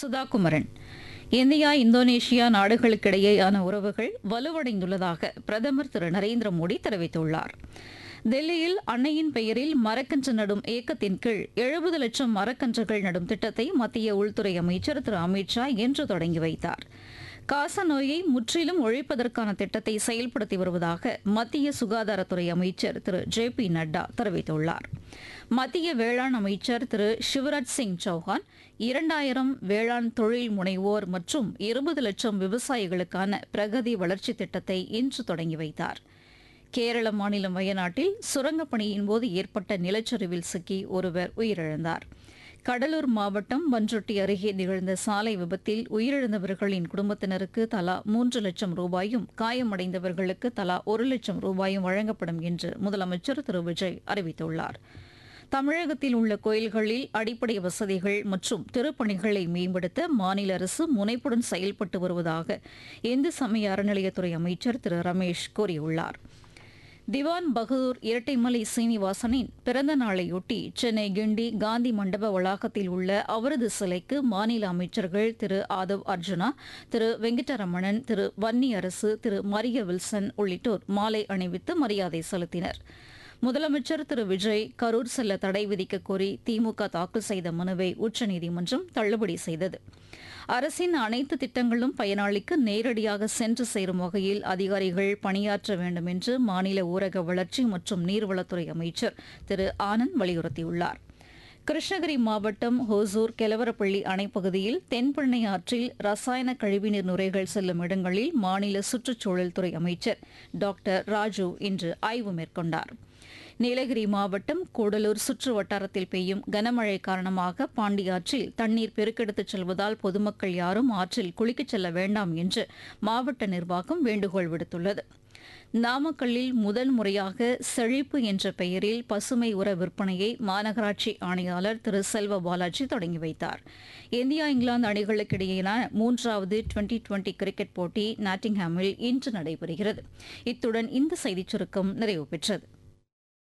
Sudhakumaran India Indonesia நாடுகளுக்கிடையேயான உறவுகள் வலுவடைந்துள்ளதாக பிரதமர் திரு நரேந்திர மோடி தெரிவித்துள்ளார் டெல்லியில் அன்னையின் பெயரில் மரக்கன்று நடும் இயக்கத்தின் கீழ் எழுபது லட்சம் மரக்கன்றுகள் நடும் திட்டத்தை மத்திய உள்துறை அமைச்சர் திரு அமித் ஷா இன்று தொடங்கி வைத்தார் காச நோயை முற்றிலும் ஒழிப்பதற்கான திட்டத்தை செயல்படுத்தி வருவதாக மத்திய சுகாதாரத்துறை அமைச்சர் திரு ஜே பி நட்டா தெரிவித்துள்ளார் மத்திய வேளாண் அமைச்சர் திரு சிவராஜ் சிங் சௌஹான் இரண்டாயிரம் வேளாண் தொழில் முனைவோர் மற்றும் இருபது லட்சம் விவசாயிகளுக்கான பிரகதி வளர்ச்சி திட்டத்தை இன்று தொடங்கி வைத்தார் கேரள மாநிலம் வயநாட்டில் சுரங்கப் பணியின் போது ஏற்பட்ட நிலச்சரிவில் சிக்கி ஒருவர் உயிரிழந்தார் கடலூர் மாவட்டம் பன்ருட்டி அருகே நிகழ்ந்த சாலை விபத்தில் உயிரிழந்தவர்களின் குடும்பத்தினருக்கு தலா மூன்று லட்சம் ரூபாயும் காயமடைந்தவர்களுக்கு தலா ஒரு லட்சம் ரூபாயும் வழங்கப்படும் என்று முதலமைச்சர் திரு விஜய் அறிவித்துள்ளார் தமிழகத்தில் உள்ள கோயில்களில் அடிப்படை வசதிகள் மற்றும் திருப்பணிகளை மேம்படுத்த மாநில அரசு முனைப்புடன் செயல்பட்டு வருவதாக இந்து சமய அறநிலையத்துறை அமைச்சர் திரு ரமேஷ் கூறியுள்ளார் திவான் பகதூர் இரட்டைமலை சீனிவாசனின் பிறந்த நாளையொட்டி சென்னை கிண்டி காந்தி மண்டப வளாகத்தில் உள்ள அவரது சிலைக்கு மாநில அமைச்சர்கள் திரு ஆதவ் அர்ஜுனா திரு வெங்கடரமணன் திரு வன்னி அரசு திரு மரிய வில்சன் உள்ளிட்டோர் மாலை அணிவித்து மரியாதை செலுத்தினர் முதலமைச்சர் திரு விஜய் கரூர் செல்ல தடை விதிக்க கோரி திமுக தாக்கல் செய்த மனுவை உச்சநீதிமன்றம் தள்ளுபடி செய்தது அரசின் அனைத்து திட்டங்களும் பயனாளிக்கு நேரடியாக சென்று சேரும் வகையில் அதிகாரிகள் பணியாற்ற வேண்டும் என்று மாநில ஊரக வளர்ச்சி மற்றும் நீர்வளத்துறை அமைச்சர் திரு ஆனந்த் வலியுறுத்தியுள்ளார் கிருஷ்ணகிரி மாவட்டம் ஹோசூர் கெலவரப்பள்ளி அணைப்பகுதியில் தென்பெண்ணை ஆற்றில் ரசாயன கழிவுநீர் நுரைகள் செல்லும் இடங்களில் மாநில சுற்றுச்சூழல் துறை அமைச்சர் டாக்டர் ராஜு இன்று ஆய்வு மேற்கொண்டார் நீலகிரி மாவட்டம் கூடலூர் சுற்று வட்டாரத்தில் பெய்யும் கனமழை காரணமாக பாண்டியாற்றில் தண்ணீர் பெருக்கெடுத்துச் செல்வதால் பொதுமக்கள் யாரும் ஆற்றில் குளிக்கச் செல்ல வேண்டாம் என்று மாவட்ட நிர்வாகம் வேண்டுகோள் விடுத்துள்ளது நாமக்கல்லில் முதல் முறையாக செழிப்பு என்ற பெயரில் பசுமை உர விற்பனையை மாநகராட்சி ஆணையாளர் திரு செல்வ பாலாஜி தொடங்கி வைத்தார் இந்தியா இங்கிலாந்து அணிகளுக்கிடையேயான மூன்றாவது டுவெண்டி டுவெண்டி கிரிக்கெட் போட்டி நாட்டிங்ஹாமில் இன்று நடைபெறுகிறது இத்துடன் இந்த செய்திச் சுருக்கம் நிறைவு பெற்றது